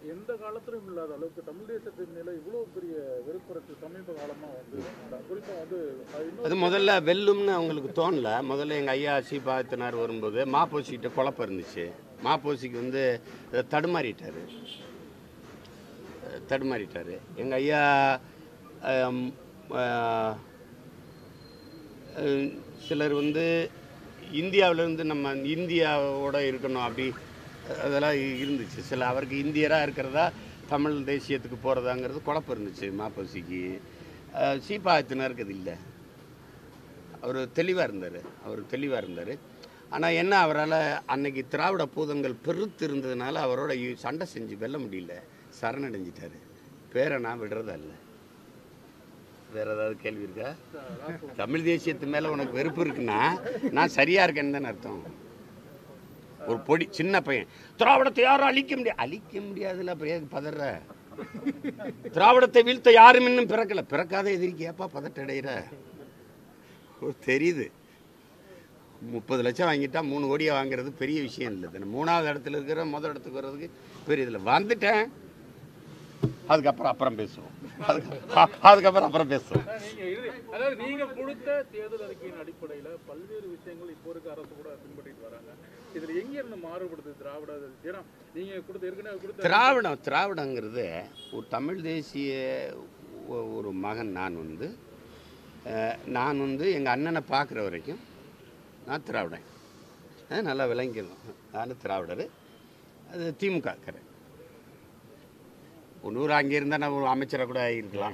எந்த காலத்திலும் இல்லாத அளவுக்கு தமிழ் தேசத்தின் மேல இவ்வளவு பெரிய வெறுப்புறத்து சமீப காலமா வந்து குறிப்பா வந்து அது இன்னும் அது முதல்ல வெல்லும்னு அவங்களுக்கு தோணல முதல்ல எங்கள் ஐயா சீபாத்தினார் வரும்போது மாப்போசிக்கிட்ட குழப்பம் இருந்துச்சு மாப்போசிக்கு வந்து அஹ், தடுமாறிட்டார் அஹ், தடுமாறிட்டார் எங்கள் ஐயா அம், அஹ், அஹ், சிலர் வந்து இந்தியாவிலேருந்து நம்ம இந்தியாவோட இருக்கணும் அப்படி அதெல்லாம் இருந்துச்சு சில அவருக்கு இந்தியராக இருக்கிறதா தமிழ் தேசியத்துக்கு போகிறதாங்கிறது குழப்பம் இருந்துச்சு மாப்போசிக்கு அஹ், சீபாத்தினருக்கு அது இல்லை அவர் தெளிவாக இருந்தார் அவர் தெளிவாக இருந்தார் ஆனால் என்ன அவரால் அன்னைக்கு திராவிட பூதங்கள் பெருத்து இருந்ததுனால அவரோட இ- சண்டை செஞ்சு வெல்ல முடியல சரணடைஞ்சிட்டாரு பேரை நான் விடுறதா இல்லை வேற ஏதாவது கேள்வி இருக்கா தமிழ் தேசியத்து மேலே உனக்கு வெறுப்பு இருக்குன்னா நான் சரியா இருக்கேன்னு தானே அர்த்தம் ஒரு பொடி சின்ன பையன் திராவிடத்தை யாரும் அழிக்க முடியாது அழிக்க முடியாதுல்ல அப்புறம் ஏதுக்கு பதற திராவிடத்தை வீழ்த்த யாரும் இன்னும் பிறக்கல பிறக்காத எதிரிக்கு ஏப்பா பதட்டடைகிற ஓ, தெரியுது முப்பது லட்சம் வாங்கிட்டா மூணு கோடியை வாங்குறது பெரிய விஷயம் இல்லை தானே மூணாவது இடத்துல இருக்கிற முதல் இடத்துக்கு வர்றதுக்கு பெரிய இதில் வந்துட்டேன் அதுக்கப்புறம் அப்புறம் பேசுவோம் அதுக்கு- அதுக்கப்புறம் அப்புறம் பேசுவோம் ஆனா நீங்க இறுதி அதாவது நீங்க கொடுத்த தேர்தல் அறிக்கையின் அடிப்படையில பல்வேறு விஷயங்கள் இப்போ இருக்க அரசு கூட பின்பற்றிட்டு வராங்க இதுல எங்க இருந்து மாறுபடுது திராவிட ஏன்னா நீங்க கொடுத்த ஏற்கனவே கொடுத்த திராவிடம் திராவிடங்கிறது ஒரு தமிழ் தேசிய ஒ- ஒரு மகன் நான் வந்து அஹ், நான் வந்து எங்கள் அண்ணனை பார்க்குற வரைக்கும் நான் திராவிடன் அஹ், நல்லா விளங்கிடணும் நான் திராவிடர் அது திமுக கரை ஒன்னூறு அங்கே இருந்தால் நான் ஒரு அமைச்சராக கூட ஆகியிருக்கலாம்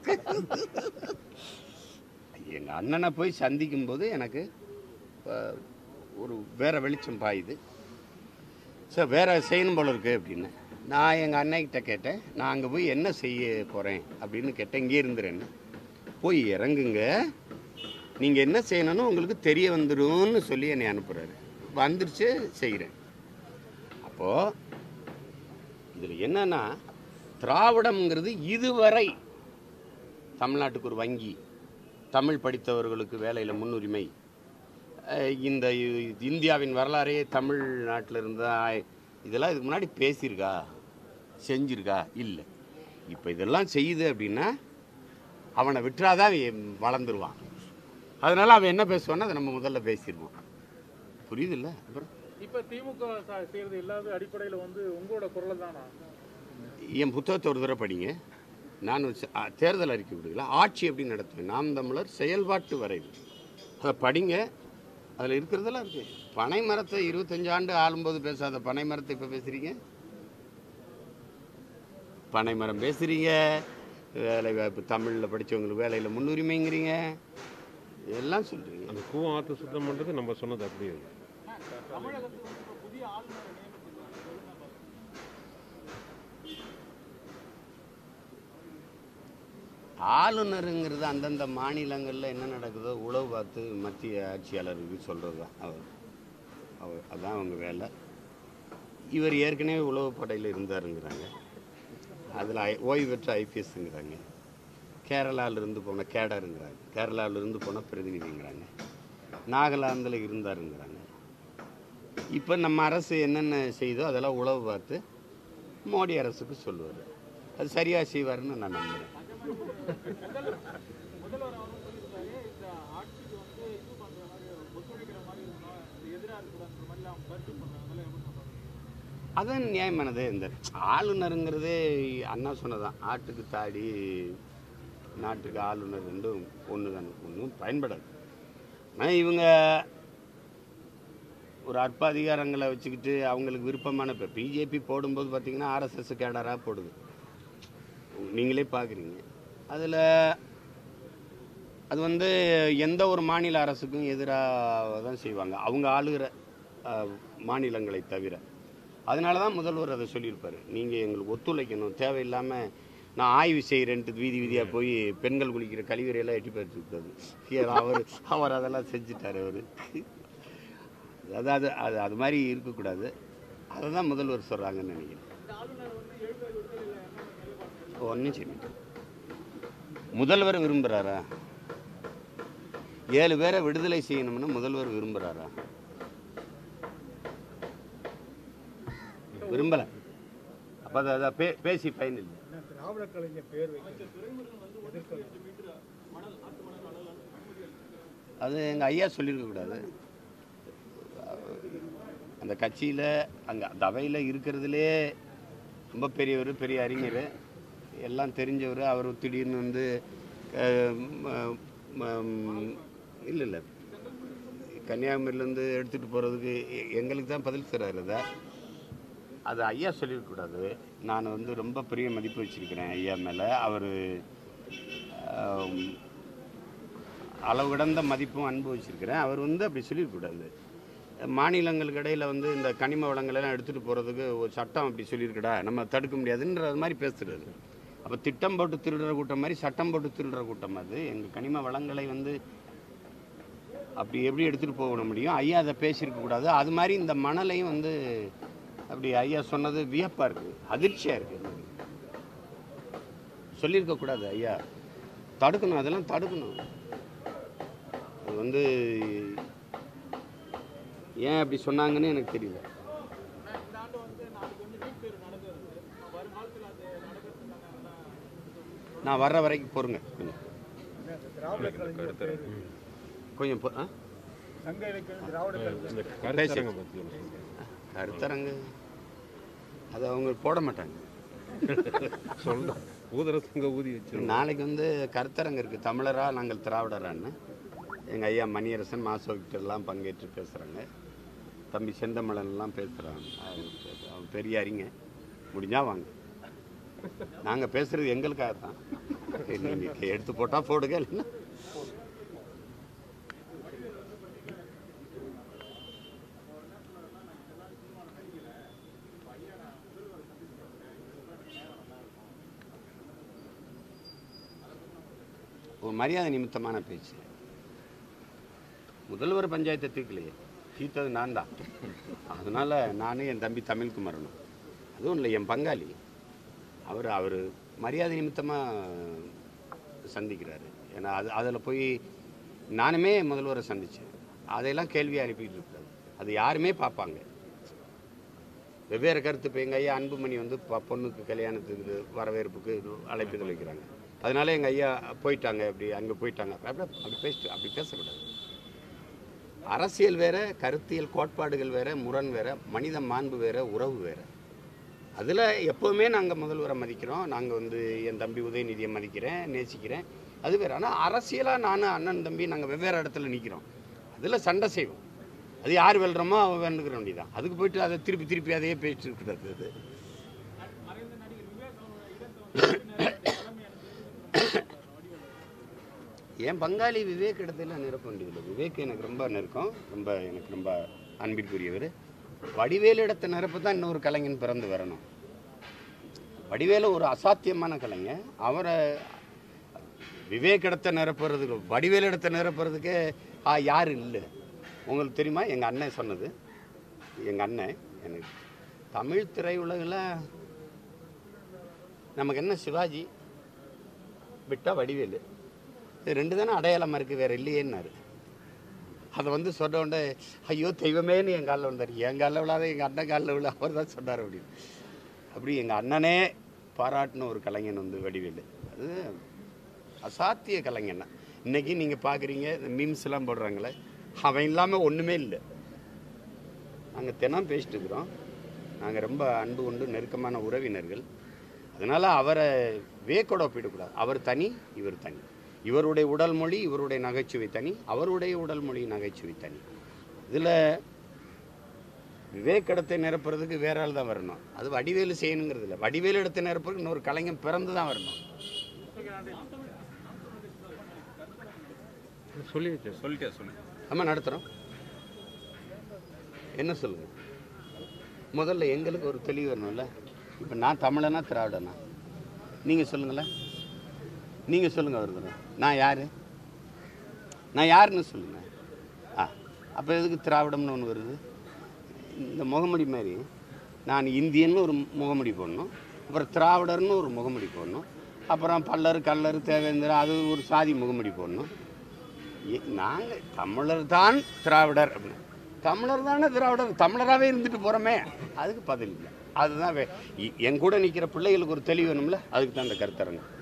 எங்கள் அண்ணனை போய் சந்திக்கும் போது எனக்கு அஹ், ஒரு வேற வெளிச்சம் பாயுது சார் வேற செய்யணும் போல இருக்கு அப்படின்னு நான் எங்கள் அண்ணன்கிட்ட கேட்டேன் நான் அங்கே போய் என்ன செய்ய போகிறேன் அப்படின்னு கேட்டேன் இங்கே இருந்துறேன்னு போய் இறங்குங்க நீங்கள் என்ன செய்யணும்னு உங்களுக்கு தெரிய வந்துடும்னு சொல்லி என்னை அனுப்புகிறாரு வந்துருச்சு செய்கிறேன் அப்போது இதில் என்னன்னா திராவிடம்ங்கிறது இதுவரை தமிழ்நாட்டுக்கு ஒரு வங்கி தமிழ் படித்தவர்களுக்கு வேலையில் முன்னுரிமை அஹ் இந்த இ- இந்தியாவின் வரலாறே தமிழ்நாட்டில் இருந்தா இதெல்லாம் இதுக்கு முன்னாடி பேசியிருக்கா செஞ்சிருக்கா இல்லை இப்போ இதெல்லாம் செய்யுது அப்படின்னா அவனை விட்டுறாதான் அவன் வளர்ந்துருவான் அதனால அவன் என்ன பேசுவான்னா அதை நம்ம முதல்ல பேசிடுவோம் புரியுதுல்ல அப்புறம் இப்ப திமுக ச- செய்யறது இல்லாத அடிப்படையில வந்து உங்களோட குரல் தானா என் புத்தகத்தை ஒரு தடவை படிங்க நான் ஒரு ச- அ, தேர்தல் அறிக்கை விடுங்களா ஆட்சி எப்படி நடத்துவேன் நாம் தமிழர் செயல்பாட்டு வரைவு அதை படிங்க அதில் இருக்கிறதெல்லாம் இருக்கு பனை மரத்தை இருபத்தஞ்சு ஆண்டு ஆளும்போது பேசாத பனை மரத்தை இப்போ பேசுறீங்க பனை மரம் பேசுறீங்க வேலை வாய்ப்பு தமிழில் படித்தவங்களுக்கு வேலையில் முன்னுரிமைங்கிறீங்க எல்லாம் சொல்கிறீங்க அந்த கூவம் ஆற்று சுத்தம் பண்ணுறது நம்ம சொன்னது அப்படியே இருக்கு. ஆளுநருங்கிறது அந்தந்த மாநிலங்களில் என்ன நடக்குதோ உளவு பார்த்து மத்திய ஆட்சியாளருக்கு சொல்கிறது தான் அவர் அவர் அதான் அவங்க வேலை இவர் ஏற்கனவே உளவு படையில் இருந்தாருங்கிறாங்க அதில் ஐ ஓய்வு பெற்ற ஐபிஎஸ்ங்கிறாங்க கேரளாவிலிருந்து போன கேடருங்கிறாங்க கேரளாவிலிருந்து போன பிரதிநிதிங்கிறாங்க நாகாலாந்தில் இருந்தாருங்கிறாங்க இப்போ நம்ம அரசு என்னென்ன செய்தோ அதெல்லாம் உளவு பார்த்து மோடி அரசுக்கு சொல்லுவார் அது சரியாக செய்வாருன்னு நான் நம்புகிறேன் அதான் நியாயமானது இந்த ஆளுநருங்கிறதே அண்ணா சொன்னதான் ஆட்டுக்கு தாடி நாட்டுக்கு ஆளுநர் ரெண்டும் ஒன்று தான் ஒன்றும் பயன்படாது ஆனால் இவங்க ஒரு அற்ப அதிகாரங்களை வச்சுக்கிட்டு அவங்களுக்கு விருப்பமான இப்போ பிஜேபி போடும்போது பார்த்தீங்கன்னா ஆர்எஸ்எஸ் கேடராக போடுது நீங்களே பார்க்குறீங்க அதில் அது வந்து எந்த ஒரு மாநில அரசுக்கும் எதிராக தான் செய்வாங்க அவங்க ஆளுகிற அஹ், மாநிலங்களை தவிர அதனால தான் முதல்வர் அதை சொல்லியிருப்பார் நீங்கள் எங்களுக்கு ஒத்துழைக்கணும் தேவையில்லாமல் நான் ஆய்வு செய்கிறேன்ட்டு வீதி வீதியாக போய் பெண்கள் குளிக்கிற கழிவறையெல்லாம் எட்டி பார்த்துருக்காரு அவர் அவர் அதெல்லாம் செஞ்சுட்டார் அவர் அதாவது அது அது மாதிரி இருக்கக்கூடாது அதை தான் முதல்வர் சொல்கிறாங்கன்னு நினைக்கிறேன் ஒன்றும் செய்ய மாட்டேன் முதல்வர் விரும்புகிறாரா ஏழு பேரை விடுதலை செய்யணும்னு முதல்வர் விரும்புகிறாரா விரும்பலை அப்போ அப்போ அதை அதை பே பேசி பயன் இல்லை திராவிட கலைஞர் பேர் வைக்கிறது அது எங்கள் ஐயா சொல்லியிருக்க கூடாது அந்த கட்சியில் அங்கே அந்த அவையில் இருக்கிறதுலே ரொம்ப பெரியவர் பெரிய அறிஞர் எல்லாம் தெரிஞ்சவர் அவர் திடீர்னு வந்து இல்லை இல்லை கன்னியாகுமரியிலேருந்து எடுத்துகிட்டு போகிறதுக்கு எங்களுக்கு தான் பதில் சொல்கிறாரு அதை அது ஐயா சொல்லியிருக்கக்கூடாது நான் வந்து ரொம்ப பெரிய மதிப்பு வச்சுருக்கிறேன் ஐயா மேலே அவர் அளவு கடந்த மதிப்பும் அன்பு வச்சிருக்கிறேன் அவர் வந்து அப்படி சொல்லியிருக்கக்கூடாது மாநிலங்களுக்கு இடையில் வந்து இந்த கனிம வளங்களை எல்லாம் எடுத்துகிட்டு போகிறதுக்கு ஒரு சட்டம் அப்படி சொல்லியிருக்கடா நம்ம தடுக்க முடியாதுன்றது மாதிரி பேசுகிறது அப்போ திட்டம் போட்டு திருடுற கூட்டம் மாதிரி சட்டம் போட்டு திருடுற கூட்டம் அது எங்கள் கனிம வளங்களை வந்து அப்படி எப்படி எடுத்துகிட்டு போக முடியும் ஐயா அதை பேசியிருக்க கூடாது அது மாதிரி இந்த மணலையும் வந்து அப்படி ஐயா சொன்னது வியப்பாக இருக்குது அதிர்ச்சியாக இருக்குது சொல்லியிருக்க கூடாது ஐயா தடுக்கணும் அதெல்லாம் தடுக்கணும் அது வந்து ஏன் அப்படி சொன்னாங்கன்னு எனக்கு தெரியல நான் வர்ற வரைக்கும் பொறுங்க கொஞ்சம் திராவிட கலைஞர் பேர் கொஞ்சம் பொ- ஆ? சங்க இலக்கியம் திராவிட கலைஞர் இந்த கருத்தரங்க பற்றி கருத்தரங்கு அதை அவங்க போட மாட்டாங்க சொல்ல ஊதர சங்க ஊதி வச்சு நாளைக்கு வந்து கருத்தரங்கு இருக்குது தமிழரா நாங்கள் திராவிடரான்னு எங்கள் ஐயா மணியரசன் மாசோக்கிட்ட எல்லாம் பங்கேற்று பேசுகிறாங்க தம்பி செந்தமிழன்லாம் பேசுகிறாங்க அவன் பெரிய அறிங்க முடிஞ்சா வாங்க நாங்கள் பேசுகிறது எங்களுக்காக தான் நீங்கள் எடுத்து போட்டால் போடுங்க இல்லைன்னா ஒரு மரியாதை நிமித்தமான பேச்சு முதல்வர் பஞ்சாயத்தை தீர்க்கலையே தீர்த்தது நான் தான் அதனால நானும் என் தம்பி தமிழ்குமரனும் அதுவும் இல்லை என் பங்காளி அவர் அவர் மரியாதை நிமித்தமாக சந்திக்கிறாரு ஏன்னா அது அதில் போய் நானுமே முதல்வரை சந்தித்தேன் அதையெல்லாம் கேள்வி அனுப்பிட்டு இருக்காது அது யாருமே பார்ப்பாங்க வெவ்வேறு கருத்து இப்போ எங்கள் ஐயா அன்புமணி வந்து ப- பொண்ணுக்கு கல்யாணத்துக்கு வரவேற்புக்கு இது அழைப்புதல் வைக்கிறாங்க அதனால எங்கள் ஐயா போயிட்டாங்க அப்படி அங்கே போயிட்டாங்க அப்படி அப்படி பேசிட்டு அப்படி பேசக்கூடாது அரசியல் வேற கருத்தியல் கோட்பாடுகள் வேற முரண் வேற மனித மாண்பு வேற உறவு வேற அதில் எப்போவுமே நாங்கள் முதல்வரை மதிக்கிறோம் நாங்கள் வந்து என் தம்பி உதயநிதியை மதிக்கிறேன் நேசிக்கிறேன் அது வேற ஆனால் அரசியலாக நானும் அண்ணன் தம்பி நாங்கள் வெவ்வேறு இடத்துல நிற்கிறோம் அதில் சண்டை செய்வோம் அது யார் வெல்றோமோ அவன் வேண்டுகிற வேண்டியதான் அதுக்கு போயிட்டு அதை திருப்பி திருப்பி அதையே பேசிட்டு இருக்கிறது அது என் பங்காளி விவேக் இடத்துல நிரப்ப வேண்டியதில்லை விவேக் எனக்கு ரொம்ப நெருக்கம் ரொம்ப எனக்கு ரொம்ப அன்பிற்குரியவர் வடிவேலு இடத்த நிரப்ப தான் இன்னொரு கலைஞன் பிறந்து வரணும் வடிவேலு ஒரு அசாத்தியமான கலைஞர் அவரை விவேக் இடத்த நிரப்புறதுக்கு வடிவேலு இடத்த நிரப்புறதுக்கே ஆ யாரும் இல்லை உங்களுக்கு தெரியுமா எங்கள் அண்ணன் சொன்னது எங்கள் அண்ணன் எனக்கு தமிழ் திரையுலகில் நமக்கு என்ன சிவாஜி விட்டா வடிவேலு இது ரெண்டு தானே அடையாளமாக இருக்குது வேறு இல்லையேன்னாரு அதை வந்து சொன்ன உடனே ஐயோ தெய்வமேன்னு என் காலில் விழுந்தார் என் காலில் விழாத எங்கள் அண்ணன் காலில் விழ அவர் தான் சொன்னார் அப்படின்னு அப்படி எங்கள் அண்ணனே பாராட்டின ஒரு கலைஞன் வந்து வடிவேலு அது அசாத்திய கலைஞன் தான் இன்னைக்கு நீங்கள் பார்க்குறீங்க இந்த மீம்ஸ் எல்லாம் போடுறாங்களே அவன் இல்லாமல் ஒன்றுமே இல்லை நாங்கள் தினம் பேசிட்டு இருக்கிறோம் நாங்கள் ரொம்ப அன்பு கொண்டு நெருக்கமான உறவினர்கள் அதனால் அவரை வேக்கோட ஒப்பிடக்கூடாது அவர் தனி இவர் தனி இவருடைய உடல் மொழி இவருடைய நகைச்சுவை தனி அவருடைய உடல் மொழி நகைச்சுவை தனி இதில் விவேக் இடத்தை நிரப்புறதுக்கு வேற ஆள் தான் வரணும் அது வடிவேலு செய்யணுங்கிறது இல்லை வடிவேலு இடத்தை நிரப்புறதுக்கு இன்னொரு கலைஞன் பிறந்து தான் வரணும் சொல்லி வச்சேன் சொல்லிட்டே சொல்லு நம்ம நடத்துகிறோம் என்ன சொல்லுங்க முதல்ல எங்களுக்கு ஒரு தெளிவு வரணும்ல இப்போ நான் தமிழனா திராவிடனா நீங்கள் சொல்லுங்களேன் நீங்கள் சொல்லுங்கள் ஒரு தடவை நான் யார் நான் யாருன்னு சொல்லுங்கள் ஆ அப்போ எதுக்கு திராவிடம்னு ஒன்று வருது இந்த முகமுடி மாதிரி நான் இந்தியன்னு ஒரு முகமுடி போடணும் அப்புறம் திராவிடர்னு ஒரு முகமுடி போடணும் அப்புறம் பல்லர் கல்லர் தேவேந்திரன் அது ஒரு சாதி முகமுடி போடணும் நாங்கள் தமிழர் தான் திராவிடர் அப்படின்னு தமிழர் தானே திராவிடர் தமிழராகவே இருந்துட்டு போகிறோமே அதுக்கு பதில் இல்லை அதுதான் வே- இ- என் கூட நிற்கிற பிள்ளைகளுக்கு ஒரு தெளிவு வேணும்ல அதுக்கு தான் அந்த கருத்தரங்கு